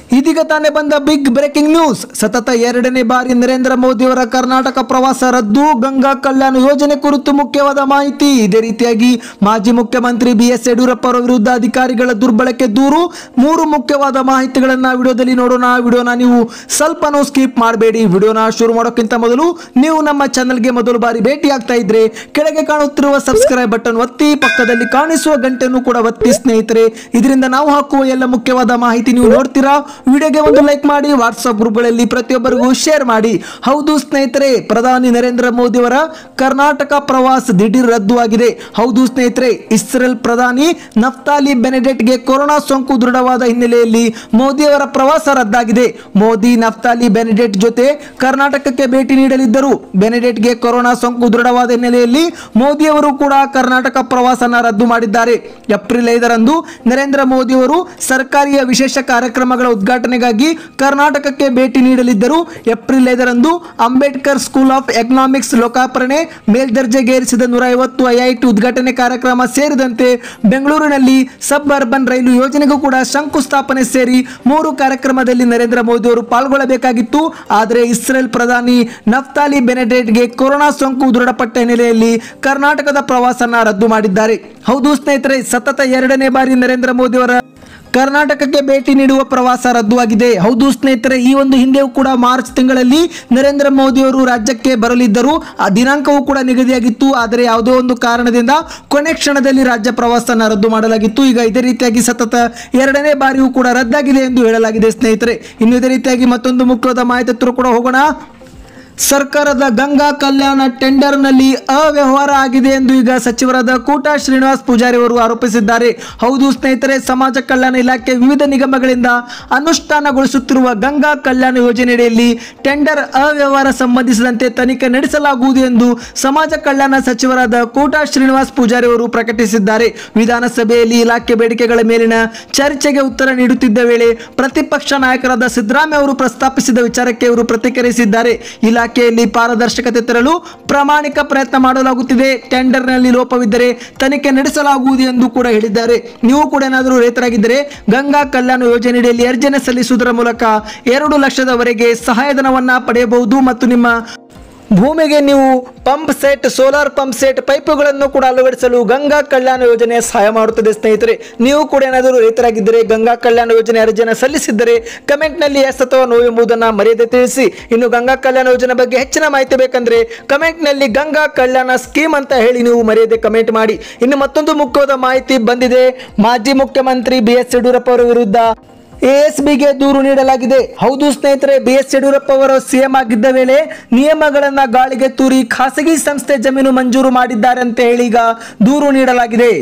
ಇದೀಗ ತಾನೇ ಬಂದ ಬಿಗ್ ಬ್ರೇಕಿಂಗ್ ನ್ಯೂಸ್ ಸತತ ಎರಡನೇ ಬಾರಿ ನರೇಂದ್ರ ಮೋದಿಯವರ ಕರ್ನಾಟಕ ಪ್ರವಾಸ ರದ್ದು ಗಂಗಾ ಕಲ್ಯಾಣ ಯೋಜನೆ ಕುರಿತು ಮುಖ್ಯವಾದ ಮಾಹಿತಿ ಇದೇ ರೀತಿಯಾಗಿ ಮಾಜಿ ಮುಖ್ಯಮಂತ್ರಿ ಬಿ ಎಸ್ ಯಡಿಯೂರಪ್ಪ ಅವರ ವಿರುದ್ಧ ಅಧಿಕಾರಿಗಳ ದುರ್ಬಳಕೆ ದೂರು ಮೂರು ಮುಖ್ಯವಾದ ಮಾಹಿತಿಗಳನ್ನ ವಿಡಿಯೋದಲ್ಲಿ ನೋಡೋಣ ವಿಡಿಯೋನ ನೀವು ಸ್ವಲ್ಪನೂ ಸ್ಕಿಪ್ ಮಾಡಬೇಡಿ ವಿಡಿಯೋನ ಶುರು ಮಾಡೋಕ್ಕಿಂತ ಮೊದಲು ನೀವು ನಮ್ಮ ಚಾನಲ್ಗೆ ಮೊದಲು ಬಾರಿ ಭೇಟಿ ಆಗ್ತಾ ಇದ್ರೆ ಕೆಳಗೆ ಕಾಣುತ್ತಿರುವ ಸಬ್ಸ್ಕ್ರೈಬ್ ಬಟನ್ ಒತ್ತಿ ಪಕ್ಕದಲ್ಲಿ ಕಾಣಿಸುವ ಗಂಟೆಯನ್ನು ಕೂಡ ಒತ್ತಿ ಸ್ನೇಹಿತರೆ ಇದರಿಂದ ನಾವು ಹಾಕುವ ಎಲ್ಲ ಮುಖ್ಯವಾದ ಮಾಹಿತಿ ನೀವು ನೋಡ್ತೀರಾ ವಿಡಿಯೋಗೆ ಒಂದು ಲೈಕ್ ಮಾಡಿ ವಾಟ್ಸ್ಆಪ್ ಗ್ರೂಪ್ಗಳಲ್ಲಿ ಪ್ರತಿಯೊಬ್ಬರಿಗೂ ಶೇರ್ ಮಾಡಿ ಹೌದು ಸ್ನೇಹಿತರೆ ಪ್ರಧಾನಿ ನರೇಂದ್ರ ಮೋದಿ ಅವರ ಕರ್ನಾಟಕ ಪ್ರವಾಸ ದಿಢೀರ್ ರದ್ದು ಆಗಿದೆ ಹೌದು ಸ್ನೇಹಿತರೆ ಇಸ್ರೇಲ್ ಪ್ರಧಾನಿ ನಫ್ತಾಲಿ ಬೆನೆಡೆಟ್ಗೆ ಕೊರೋನಾ ಸೋಂಕು ದೃಢವಾದ ಹಿನ್ನೆಲೆಯಲ್ಲಿ ಮೋದಿ ಅವರ ಪ್ರವಾಸ ರದ್ದಾಗಿದೆ ಮೋದಿ ನಫ್ತಾಲಿ ಬೆನೆಡೆಟ್ ಜೊತೆ ಕರ್ನಾಟಕಕ್ಕೆ ಭೇಟಿ ನೀಡಲಿದ್ದರು ಬೆನೆಡೆಟ್ಗೆ ಕೊರೋನಾ ಸೋಂಕು ದೃಢವಾದ ಹಿನ್ನೆಲೆಯಲ್ಲಿ ಮೋದಿ ಅವರು ಕೂಡ ಕರ್ನಾಟಕ ಪ್ರವಾಸನ ರದ್ದು ಮಾಡಿದ್ದಾರೆ ಏಪ್ರಿಲ್ ಐದರಂದು ನರೇಂದ್ರ ಮೋದಿ ಅವರು ಸರ್ಕಾರಿಯ ವಿಶೇಷ ಕಾರ್ಯಕ್ರಮಗಳ ಉದ್ಘಾಟನೆಗಾಗಿ ಕರ್ನಾಟಕಕ್ಕೆ ಭೇಟಿ ನೀಡಲಿದ್ದರು ಏಪ್ರಿಲ್ ಐದರಂದು ಅಂಬೇಡ್ಕರ್ ಸ್ಕೂಲ್ ಆಫ್ ಎಕನಾಮಿಕ್ಸ್ ಲೋಕಾರ್ಪಣೆ ಮೇಲ್ದರ್ಜೆಗೇರಿಸಿದ ನೂರ ಐವತ್ತು ಐಐಟಿ ಉದ್ಘಾಟನೆ ಕಾರ್ಯಕ್ರಮ ಸೇರಿದಂತೆ ಬೆಂಗಳೂರಿನಲ್ಲಿ ಸಬ್ ಅರ್ಬನ್ ರೈಲು ಯೋಜನೆಗೂ ಕೂಡ ಶಂಕುಸ್ಥಾಪನೆ ಸೇರಿ ಮೂರು ಕಾರ್ಯಕ್ರಮದಲ್ಲಿ ನರೇಂದ್ರ ಮೋದಿ ಅವರು ಪಾಲ್ಗೊಳ್ಳಬೇಕಾಗಿತ್ತು ಆದರೆ ಇಸ್ರೇಲ್ ಪ್ರಧಾನಿ ನಫ್ತಾಲಿ ಬೆನೆಡೆಟ್ಗೆ ಕೊರೋನಾ ಸೋಂಕು ದೃಢಪಟ್ಟ ಹಿನ್ನೆಲೆಯಲ್ಲಿ ಕರ್ನಾಟಕದ ಪ್ರವಾಸನ ರದ್ದು ಮಾಡಿದ್ದಾರೆ ಹೌದು ಸ್ನೇಹಿತರೆ ಸತತ ಎರಡನೇ ಬಾರಿ ನರೇಂದ್ರ ಮೋದಿ ಅವರ ಕರ್ನಾಟಕಕ್ಕೆ ಭೇಟಿ ನೀಡುವ ಪ್ರವಾಸ ರದ್ದುವಾಗಿದೆ ಹೌದು ಸ್ನೇಹಿತರೆ ಈ ಒಂದು ಹಿಂದೆಯೂ ಕೂಡ ಮಾರ್ಚ್ ತಿಂಗಳಲ್ಲಿ ನರೇಂದ್ರ ಮೋದಿ ಅವರು ರಾಜ್ಯಕ್ಕೆ ಬರಲಿದ್ದರು ಆ ದಿನಾಂಕವೂ ಕೂಡ ನಿಗದಿಯಾಗಿತ್ತು ಆದರೆ ಯಾವುದೋ ಒಂದು ಕಾರಣದಿಂದ ಕೊನೆ ಕ್ಷಣದಲ್ಲಿ ರಾಜ್ಯ ಪ್ರವಾಸನ ರದ್ದು ಮಾಡಲಾಗಿತ್ತು ಈಗ ಇದೇ ರೀತಿಯಾಗಿ ಸತತ ಎರಡನೇ ಬಾರಿಯೂ ಕೂಡ ರದ್ದಾಗಿದೆ ಎಂದು ಹೇಳಲಾಗಿದೆ ಸ್ನೇಹಿತರೆ ಇನ್ನು ಇದೇ ರೀತಿಯಾಗಿ ಮತ್ತೊಂದು ಮುಖ್ಯವಾದ ಮಾಹಿತಿ ಹತ್ರ ಕೂಡ ಹೋಗೋಣ ಸರ್ಕಾರದ ಗಂಗಾ ಕಲ್ಯಾಣ ಟೆಂಡರ್ನಲ್ಲಿ ಅವ್ಯವಹಾರ ಆಗಿದೆ ಎಂದು ಈಗ ಸಚಿವರಾದ ಕೂಟ ಶ್ರೀನಿವಾಸ್ ಪೂಜಾರಿ ಅವರು ಆರೋಪಿಸಿದ್ದಾರೆ ಹೌದು ಸ್ನೇಹಿತರೆ ಸಮಾಜ ಕಲ್ಯಾಣ ಇಲಾಖೆ ವಿವಿಧ ನಿಗಮಗಳಿಂದ ಅನುಷ್ಠಾನಗೊಳಿಸುತ್ತಿರುವ ಗಂಗಾ ಕಲ್ಯಾಣ ಯೋಜನೆಯಡಿಯಲ್ಲಿ ಟೆಂಡರ್ ಅವ್ಯವಹಾರ ಸಂಬಂಧಿಸಿದಂತೆ ತನಿಖೆ ನಡೆಸಲಾಗುವುದು ಎಂದು ಸಮಾಜ ಕಲ್ಯಾಣ ಸಚಿವರಾದ ಕೂಟ ಶ್ರೀನಿವಾಸ್ ಪೂಜಾರಿ ಅವರು ಪ್ರಕಟಿಸಿದ್ದಾರೆ ವಿಧಾನಸಭೆಯಲ್ಲಿ ಇಲಾಖೆ ಬೇಡಿಕೆಗಳ ಮೇಲಿನ ಚರ್ಚೆಗೆ ಉತ್ತರ ನೀಡುತ್ತಿದ್ದ ವೇಳೆ ಪ್ರತಿಪಕ್ಷ ನಾಯಕರಾದ ಸಿದ್ದರಾಮಯ್ಯ ಅವರು ಪ್ರಸ್ತಾಪಿಸಿದ ವಿಚಾರಕ್ಕೆ ಇವರು ಪ್ರತಿಕ್ರಿಯಿಸಿದ್ದಾರೆ ಇಲಾಖೆಯಲ್ಲಿ ಪಾರದರ್ಶಕತೆ ತರಲು ಪ್ರಾಮಾಣಿಕ ಪ್ರಯತ್ನ ಮಾಡಲಾಗುತ್ತಿದೆ ಟೆಂಡರ್ನಲ್ಲಿ ಲೋಪವಿದ್ದರೆ ತನಿಖೆ ನಡೆಸಲಾಗುವುದು ಎಂದು ಕೂಡ ಹೇಳಿದ್ದಾರೆ ನೀವು ಕೂಡ ಏನಾದರೂ ರೈತರಾಗಿದ್ದರೆ ಗಂಗಾ ಕಲ್ಯಾಣ ಯೋಜನೆಯಡಿಯಲ್ಲಿ ಅರ್ಜಿಯನ್ನು ಸಲ್ಲಿಸುವುದರ ಮೂಲಕ ಎರಡು ಲಕ್ಷದವರೆಗೆ ಸಹಾಯಧನವನ್ನ ಪಡೆಯಬಹುದು ಮತ್ತು ನಿಮ್ಮ ಭೂಮಿಗೆ ನೀವು pump set solar pump set ಪೈಪುಗಳನ್ನು ಕೂಡ ಅಳವಡಿಸಲು ಗಂಗಾ ಕಲ್ಯಾಣ ಯೋಜನೆ ಸಹಾಯ ಮಾಡುತ್ತದೆ ಸ್ನೇಹಿತರೆ ನೀವು ಕೂಡ ಏನಾದರೂ ರೈತರಾಗಿದ್ದರೆ ಗಂಗಾ ಕಲ್ಯಾಣ ಯೋಜನೆ ಅರ್ಜಿಯನ್ನು ಸಲ್ಲಿಸಿದ್ದರೆ ಕಮೆಂಟ್ನಲ್ಲಿ ಎಸ್ ಅಥವಾ ನೋವು ಎಂಬುದನ್ನು ಮರೆಯದೆ ತಿಳಿಸಿ ಇನ್ನು ಗಂಗಾ ಕಲ್ಯಾಣ ಯೋಜನೆ ಬಗ್ಗೆ ಹೆಚ್ಚಿನ ಮಾಹಿತಿ ಬೇಕಂದ್ರೆ ಕಮೆಂಟ್ನಲ್ಲಿ ಗಂಗಾ ಕಲ್ಯಾಣ ಸ್ಕೀಮ್ ಅಂತ ಹೇಳಿ ನೀವು ಮರೆಯದೆ ಕಮೆಂಟ್ ಮಾಡಿ ಇನ್ನು ಮತ್ತೊಂದು ಮುಖ್ಯವಾದ ಮಾಹಿತಿ ಬಂದಿದೆ ಮಾಜಿ ಮುಖ್ಯಮಂತ್ರಿ ಬಿ ಎಸ್ ಯಡಿಯೂರಪ್ಪ ಅವರ ವಿರುದ್ಧ ಎಎಸ್ಬಿಗೆ ದೂರು ನೀಡಲಾಗಿದೆ ಹೌದು ಸ್ನೇಹಿತರೆ ಬಿ ಎಸ್ ಯಡಿಯೂರಪ್ಪ ಅವರು ಸಿಎಂ ಆಗಿದ್ದ ವೇಳೆ ನಿಯಮಗಳನ್ನ ಗಾಳಿಗೆ ತೂರಿ ಖಾಸಗಿ ಸಂಸ್ಥೆ ಜಮೀನು ಮಂಜೂರು ಮಾಡಿದ್ದಾರೆ ಅಂತ ಹೇಳಿ ಈಗ ದೂರು ನೀಡಲಾಗಿದೆ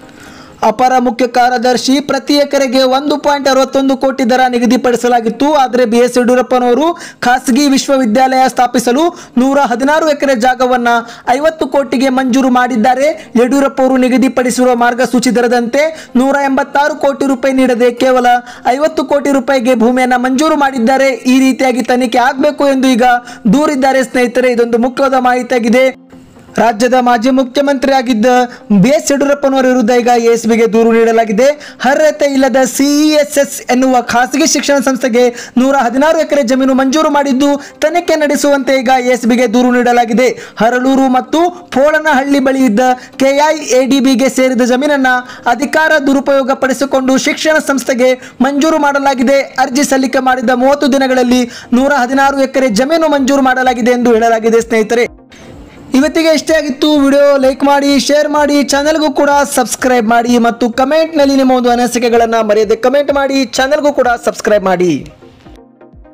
ಅಪರ ಮುಖ್ಯ ಕಾರ್ಯದರ್ಶಿ ಪ್ರತಿ ಎಕರೆಗೆ ಒಂದು ಪಾಯಿಂಟ್ ಅರವತ್ತೊಂದು ಕೋಟಿ ದರ ನಿಗದಿಪಡಿಸಲಾಗಿತ್ತು ಆದರೆ ಬಿ ಎಸ್ ಯಡಿಯೂರಪ್ಪನವರು ಖಾಸಗಿ ವಿಶ್ವವಿದ್ಯಾಲಯ ಸ್ಥಾಪಿಸಲು ನೂರ ಹದಿನಾರು ಎಕರೆ ಜಾಗವನ್ನ ಐವತ್ತು ಕೋಟಿಗೆ ಮಂಜೂರು ಮಾಡಿದ್ದಾರೆ ಯಡಿಯೂರಪ್ಪ ಅವರು ನಿಗದಿಪಡಿಸಿರುವ ಮಾರ್ಗಸೂಚಿ ದರದಂತೆ ನೂರ ಎಂಬತ್ತಾರು ಕೋಟಿ ರೂಪಾಯಿ ನೀಡದೆ ಕೇವಲ ಐವತ್ತು ಕೋಟಿ ರೂಪಾಯಿಗೆ ಭೂಮಿಯನ್ನ ಮಂಜೂರು ಮಾಡಿದ್ದಾರೆ ಈ ರೀತಿಯಾಗಿ ತನಿಖೆ ಆಗಬೇಕು ಎಂದು ಈಗ ದೂರಿದ್ದಾರೆ ಸ್ನೇಹಿತರೆ ಇದೊಂದು ಮುಖ್ಯವಾದ ಮಾಹಿತಿಯಾಗಿದೆ ರಾಜ್ಯದ ಮಾಜಿ ಮುಖ್ಯಮಂತ್ರಿ ಆಗಿದ್ದ ಬಿ ಎಸ್ ಯಡಿಯೂರಪ್ಪನವರ ವಿರುದ್ಧ ಈಗ ಎಸ್ಬಿಗೆ ದೂರು ನೀಡಲಾಗಿದೆ ಅರ್ಹತೆ ಇಲ್ಲದ ಸಿಇಎಸ್ಎಸ್ ಎನ್ನುವ ಖಾಸಗಿ ಶಿಕ್ಷಣ ಸಂಸ್ಥೆಗೆ ನೂರ ಹದಿನಾರು ಎಕರೆ ಜಮೀನು ಮಂಜೂರು ಮಾಡಿದ್ದು ತನಿಖೆ ನಡೆಸುವಂತೆ ಈಗ ಎಸ್ಬಿಗೆ ದೂರು ನೀಡಲಾಗಿದೆ ಹರಳೂರು ಮತ್ತು ಪೋಳನಹಳ್ಳಿ ಬಳಿ ಇದ್ದ ಕೆಐಎಡಿಬಿಗೆ ಸೇರಿದ ಜಮೀನನ್ನ ಅಧಿಕಾರ ದುರುಪಯೋಗ ಪಡಿಸಿಕೊಂಡು ಶಿಕ್ಷಣ ಸಂಸ್ಥೆಗೆ ಮಂಜೂರು ಮಾಡಲಾಗಿದೆ ಅರ್ಜಿ ಸಲ್ಲಿಕೆ ಮಾಡಿದ ಮೂವತ್ತು ದಿನಗಳಲ್ಲಿ ನೂರ ಹದಿನಾರು ಎಕರೆ ಜಮೀನು ಮಂಜೂರು ಮಾಡಲಾಗಿದೆ ಎಂದು ಹೇಳಲಾಗಿದೆ ಸ್ನೇಹಿತರೆ ಇವತ್ತಿಗೆ ಇಷ್ಟೇ ಆಗಿತ್ತು ವಿಡಿಯೋ ಲೈಕ್ ಮಾಡಿ ಶೇರ್ ಮಾಡಿ ಚಾನೆಲ್ಗೂ ಕೂಡ ಸಬ್ಸ್ಕ್ರೈಬ್ ಮಾಡಿ ಮತ್ತು ಕಮೆಂಟ್ನಲ್ಲಿ ನಿಮ್ಮ ಒಂದು ಅನಿಸಿಕೆಗಳನ್ನು ಮರೆಯದೆ ಕಮೆಂಟ್ ಮಾಡಿ ಚಾನೆಲ್ಗೂ ಕೂಡ ಸಬ್ಸ್ಕ್ರೈಬ್ ಮಾಡಿ